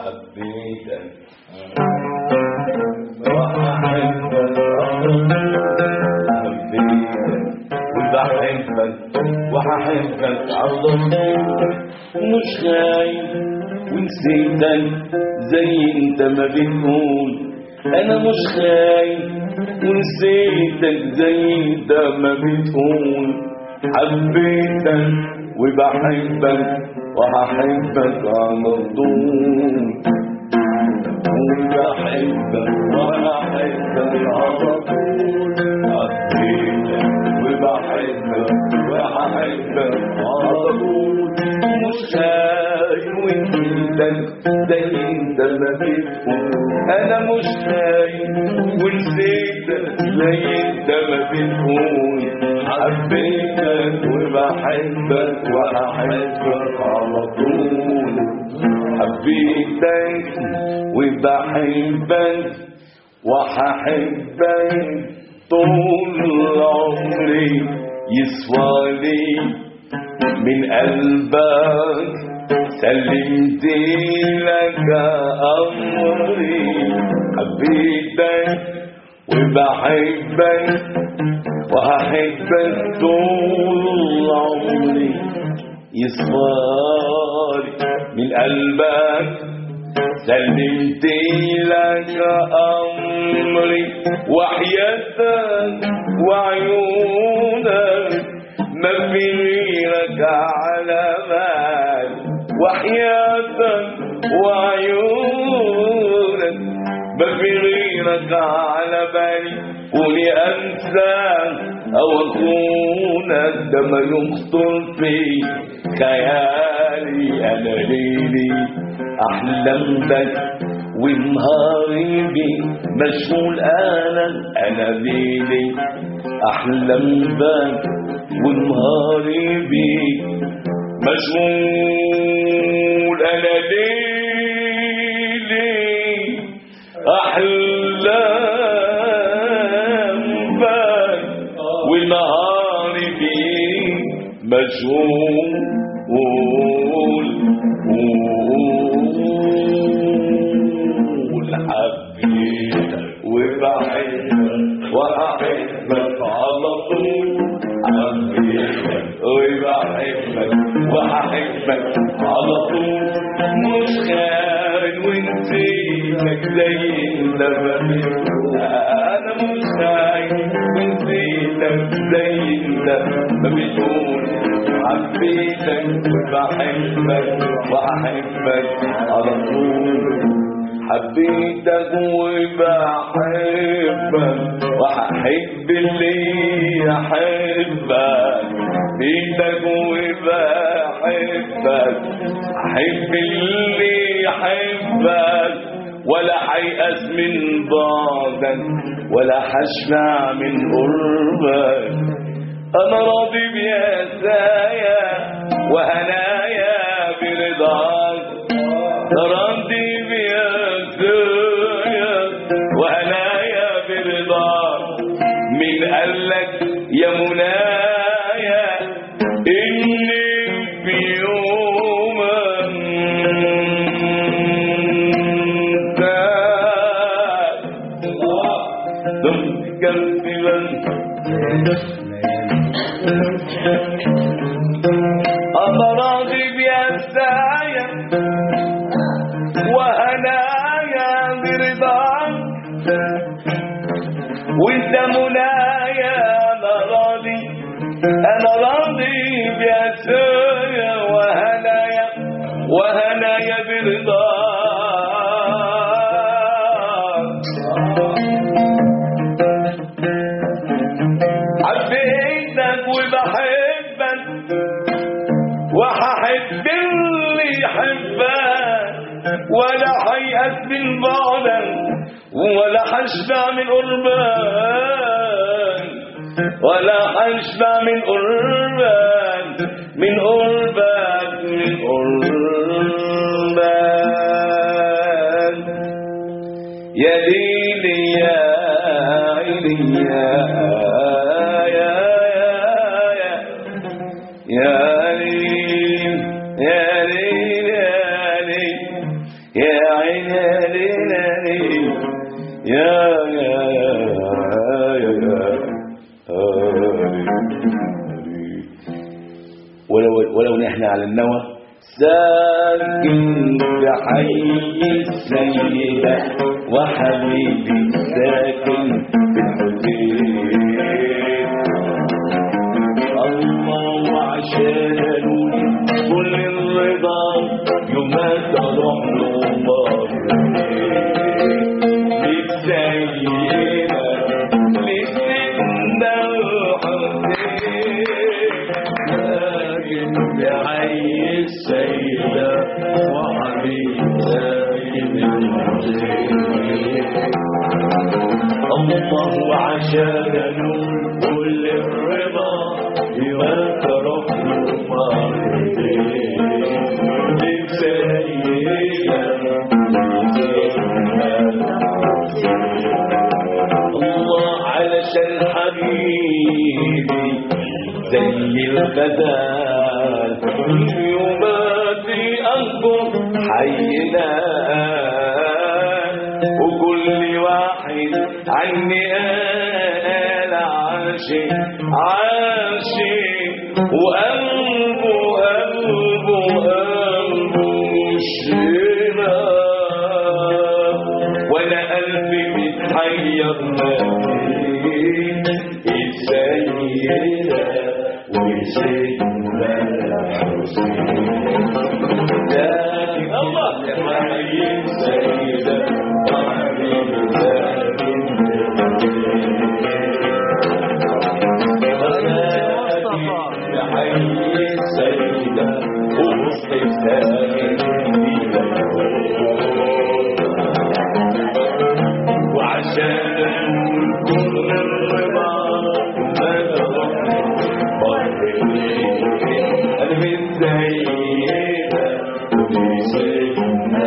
حبيتك وأحبك حبيتك وبحبك وهحبك على طول مش خايف ونسيتك زي انت ما بتقول انا مش خايف ونسيتك زي انت ما بتقول حبيتك وبحبك وهحبك على طول وبحبك وهحبك على طول حبيتك وبحبك وهحبك على طول مش خايف ونسيتك زي انت ما بتقول انا مش خايف ونسيتك زي انت ما بتقول حبيتك وبحبك وهحبك على طول حبيتك وبحبك وهحبك طول عمري يسوى لي من قلبك سلمت لك أمري حبيتك وبحبك وهحبك طول عمري يصفاري من قلبك سلمت لك أمري وحياتك وعيونك ما في غيرك على بال وحياتك وعيونك ما في غيرك على بالي قولي أنساك أو أكونك ده ما يخطر في خيالي أنا ليلي أحلم بك ونهاري بي مشغول أنا أنا ليلي أحلم بك ونهاري بي مشغول أنا ليلي أحلام بك ونهاري بي مشغول قول حبيتك وبحبك وهحبك على طول حبيتك وبحبك وهحبك على طول مش خارج ونسيتك زي انت ما بتقول انا مش خايف ونسيتك زي انت ما بتقول حبيتك وبحبك وهحبك على طول حبيتك وبحبك وهحب اللي يحبك حبيتك وبحبك احب اللي يحبك ولا حيأس من بعدك ولا حشفع من قربك انا راضي بيسايا وهنايا برضاك راضي بيسايا وهنايا برضاك من قالك يا منايا اني في يوم دمت قلبي أنا راضي بيسايا وهنايا برضاك وانت منايا انا راضي انا راضي بيسايا وهنايا وهنايا برضاك حبيتك وبحبك وهحب اللي يحبك ولا حيأس من بعدك ولا حشبع من قربك ولا حشبع من قربك من قربك من قربك يا ليلي يا عيني يا يا يا يا ليل يا ليل يا ليل يا بحي السيدة وحبيبي ساكن في الحسين الله عشان كل الرضا يوم تروح له للسيدة لسيدنا الحسين لكن بحي السيدة وحبيبي الله عشان كل الرضا بما ترك الله علشان حبيبي زي الغزال يوماتي أنظر حينا وكل واحد عني قال عاشق عاشق وقلبه قلبه قلبه مش هنا وانا قلبي متحير السيدة وسيدنا الحسين لكن الله يحيي السيدة يحيي السيدة ومصطفى وعشان كل الرضا ما تروح قلبي السيدة وسيدنا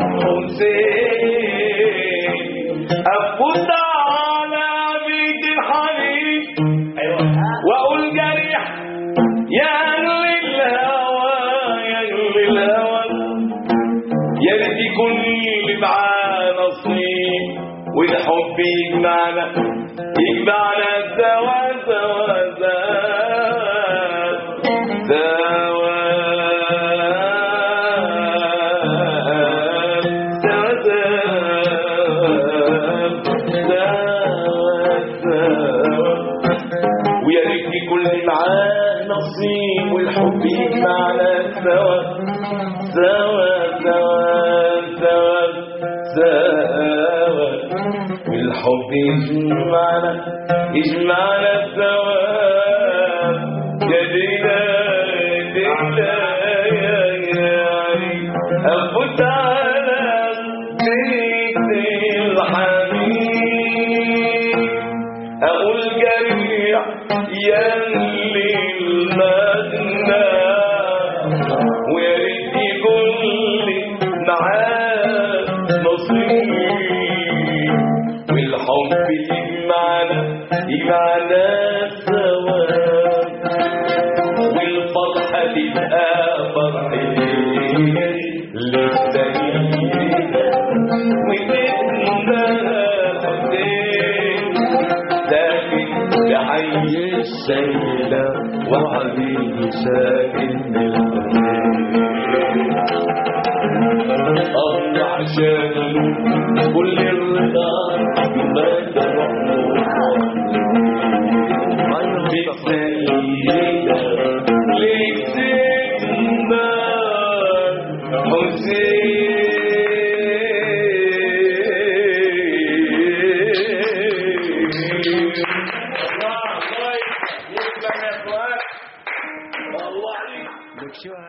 الحسين أفوت على بيت الحبيب وأقول جريح يا أهل الهوى يا أهل الهوى يا ريت يكون لي معاه نصيب والحب يجمعنا يجمعنا سوا سوا سوا ويا ريت يكون لي معاه نصيب والحب يجمعنا سوا سوا سوا سوا سوا والحب يجمعنا يجمعنا سوا يا دينا دينا يا يا أفوت على بيت الحبيب أقول جريح يا اللي المدنى ويا ريت يكون لي معاه نصيب والحب يجمعنا يجمعنا سوا والفرحة تبقى فرحتين للسيدة وتتنى حسين لكن بحي السيدة وحبيبي ساكن الله عشان كل الرضا ما تروح بالسيدة لسيدنا حسين الله الله يسلم يا اخوان الله عليك